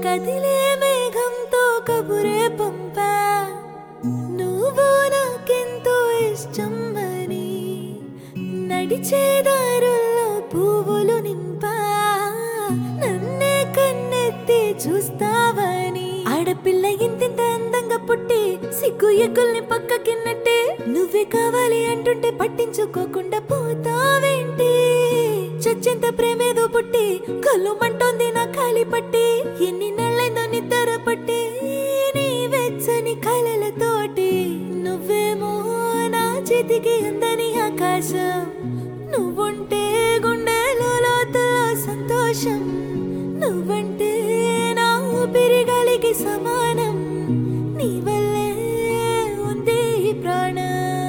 కదిలే మేఘంతో కబురే పంపా నువ్వు నాకెంతో ఇష్టం అని నడిచే దారుల్లో పువ్వులు నింపా నన్నే కన్నెత్తి చూస్తావని ఆడపిల్ల ఇంతింత అందంగా పుట్టి సిగ్గు ఎగ్గుల్ని పక్కకిన్నట్టే నువ్వే కావాలి అంటుంటే పట్టించుకోకుండా పోతావేంటి చచ్చెంత ప్రేమేదో పుట్టి కళ్ళు మంటోంది నా ఖాళీ పట్టి ఎన్ని నెలలైందో నిద్ర పట్టి నీ వెచ్చని కలలతోటి నువ్వేమో నా చేతికి అందని ఆకాశం నువ్వుంటే గుండెలో లోతులో సంతోషం నువ్వంటే నా ఊపిరిగాలికి సమానం నీ వల్లే ఉంది ఈ ప్రాణం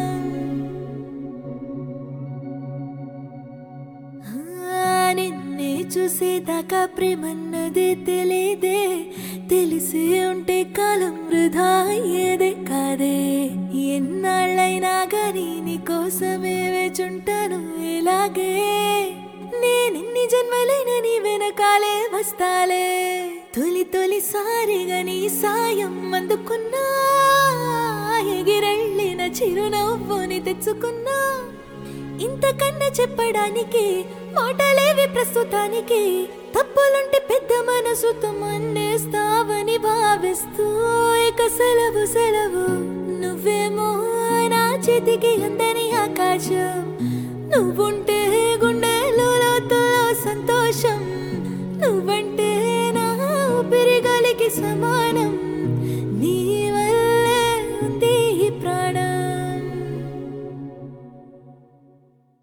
ఆ, నిన్నే చూసేదాకా ప్రేమన్నదే తెలియదే తెలిసి ఉంటే కాలం వృధా అయ్యేదే కాదే ఎన్నాళ్ళైనా గాని నీ కోసమే వేచుంటాను ఇలాగే నేనెన్ని జన్మలైనా నీ వెనకాలే వస్తాలే తొలి తొలిసారిగా నీ సాయం అందుకున్నా ఎగిరెళ్ళిన చిరునవ్వుని తెచ్చుకున్నా ఇంతకన్నా చెప్పడానికి మాటలేవి ప్రస్తుతానికి తప్పులుంటే పెద్ద మనసుతో మన్నేస్తావని భావిస్తూ ఇక సెలవు సెలవు నువ్వేమో నా చేతికి అందని ఆకాశం నువ్వుంటే